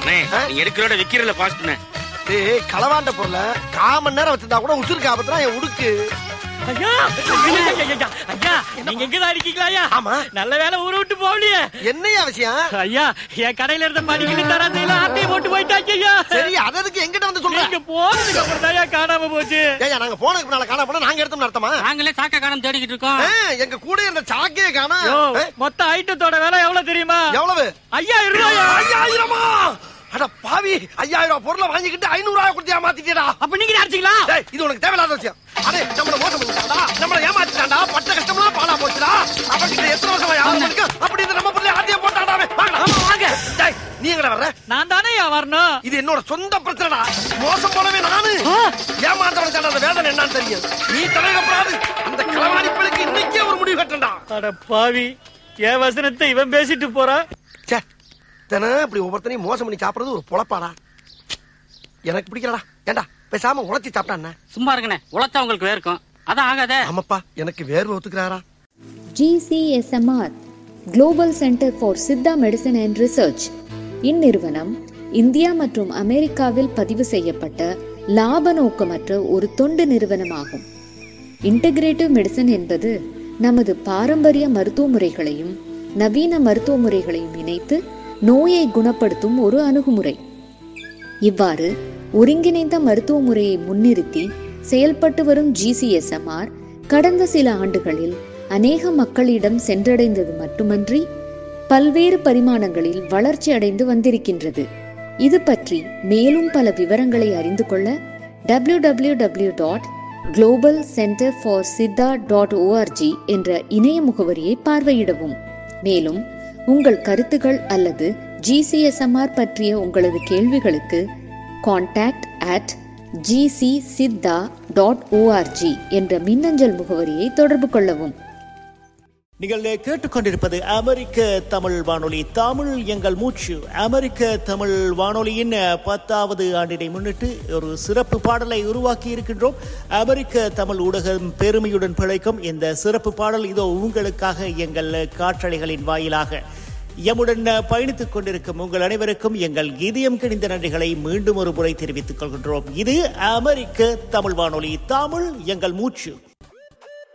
அண்ணே ஆ? நீங்க எடுக்கிறோட விக்கிறதுல ஃபாஸ்ட்ண்ணே டேய் களவாண்ட பொருளை காமன் நேரம் வச்சிருந்தா கூட உசுருக்கு ஆபத்துனா என் உடுக்கு ஐயா ஐயா, ஐயா, ஐயா, ஐயா நீங்க எங்கதான் இருக்கீங்களா ஐயா ஆமா. நல்ல வேலை ஊரை விட்டு போகலையே என்னையா விஷயம் ஐயா என் கடையில இருந்த மடிக்கிட்டு தராதையில ஆட்டையை போட்டு போயிட்டாங்க ஐயா சரி அததுக்கு எங்கிட்ட வந்து நீங்க சொல்றேன் போனதுக்கு அப்புறம் தான் ஐயா காணாம போச்சு ஏயா நாங்க போனதுக்கு முன்னால காண போனா நாங்க எடுத்தோம்னு அர்த்தமா நாங்களே சாக்க காணம் தேடிக்கிட்டு இருக்கோம் ஆ, எங்க கூட இருந்த சாக்கே காணா யோ, மொத்த ஐட்டத்தோட விலை எவ்வளவு தெரியுமா எவ்வளவு ஐயாயிரம் ரூபாயா ஐயாயிரமா அட பாவி ஐயாயிரம் ரூபாய் பொருளை வாங்கிக்கிட்டு ஐநூறு ரூபாய் கொடுத்தியா மாத்திட்டியடா அப்ப நீங்க அடிச்சீங்களா டேய், இது உனக்கு தேவையில்லாத விஷயம் அடே நம்மள மோசம் பண்ணிட்டான்டா நம்மள ஏமாத்திட்டான்டா பட்ட கஷ்டம்லாம் பாலா போச்சுடா அவன்கிட்ட எத்தனை வருஷமா யாரும் இருக்கு அப்படி இந்த நம்ம பொருளை ஆட்டிய போட்டாடா அவன். வாங்கடா. ஆமா, வாங்க. டேய், நீ எங்கடா வர்ற நான் தானே ஐயா வரணும் இது என்னோட சொந்த பிரச்சனைடா மோசம் போலவே நானு ஏமாந்தவனுக்கு அந்த வேதனை என்னன்னு தெரியும் நீ தலையிடப்படாது அந்த களவாணிப்பளுக்கு இன்னைக்கே ஒரு முடிவு கட்டண்டா அட பாவி என் வசனத்தை இவன் பேசிட்டு போறான் ச்சே தினம் இப்படி ஒவ்வொருத்தனையும் மோசம் பண்ணி சாப்பிடுறது ஒரு பொழப்பாடா எனக்கு பிடிக்கலடா ஏண்டா பேசாம உழைச்சி சாப்பிட்டா சும்மா இருங்கண்ணே உழைச்சா உங்களுக்கு வேர்க்கும் அதான் ஆகாதே ஆமாப்பா எனக்கு வேர்வை ஒத்துக்கிறாரா GCSMR Global Center for Siddha medicine and research இந்நிறுவனம் இந்தியா மற்றும் அமெரிக்காவில் பதிவு செய்யப்பட்ட லாப நோக்கமற்ற ஒரு தொண்டு நிறுவனமாகும் இன்டகிரேட்டிவ் மெடிசன் என்பது நமது பாரம்பரிய மருத்துவ முறைகளையும் நவீன மருத்துவ முறைகளையும் இணைத்து நோயை குணப்படுத்தும் ஒரு அணுகுமுறை இவ்வாறு ஒருங்கிணைந்த மருத்துவ முறையை முன்னிறுத்தி செயல்பட்டு வரும் ஜிசிஎஸ்எம்ஆர் கடந்த சில ஆண்டுகளில் அநேக மக்களிடம் சென்றடைந்தது மட்டுமன்றி பல்வேறு பரிமாணங்களில் வளர்ச்சி அடைந்து வந்திருக்கின்றது இது பற்றி மேலும் பல விவரங்களை அறிந்து கொள்ள W W W dot global centre for Siddha dot ORG என்ற இணைய முகவரியை பார்வையிடவும் மேலும் உங்கள் கருத்துகள் அல்லது ஜிசிஎஸ்எம்ஆர் பற்றிய உங்களது கேள்விகளுக்கு contact at GC Siddha dot ORG என்ற மின்னஞ்சல் முகவரியை தொடர்பு கொள்ளவும் நீங்கள் கேட்டுக்கொண்டிருப்பது அமெரிக்க தமிழ் வானொலி தமிழ் எங்கள் மூச்சு அமெரிக்க தமிழ் வானொலியின் பத்தாவது ஆண்டினை முன்னிட்டு ஒரு சிறப்பு பாடலை உருவாக்கி இருக்கின்றோம் அமெரிக்க தமிழ் ஊடகம் பெருமையுடன் பிழைக்கும் இந்த சிறப்பு பாடல் இதோ உங்களுக்காக எங்கள் காற்றலைகளின் வாயிலாக எம்முடன் பயணித்துக் கொண்டிருக்கும் உங்கள் அனைவருக்கும் எங்கள் இதயம் கிணிந்த நன்றிகளை மீண்டும் ஒரு முறை தெரிவித்துக் கொள்கின்றோம் இது அமெரிக்க தமிழ் வானொலி தமிழ் எங்கள் மூச்சு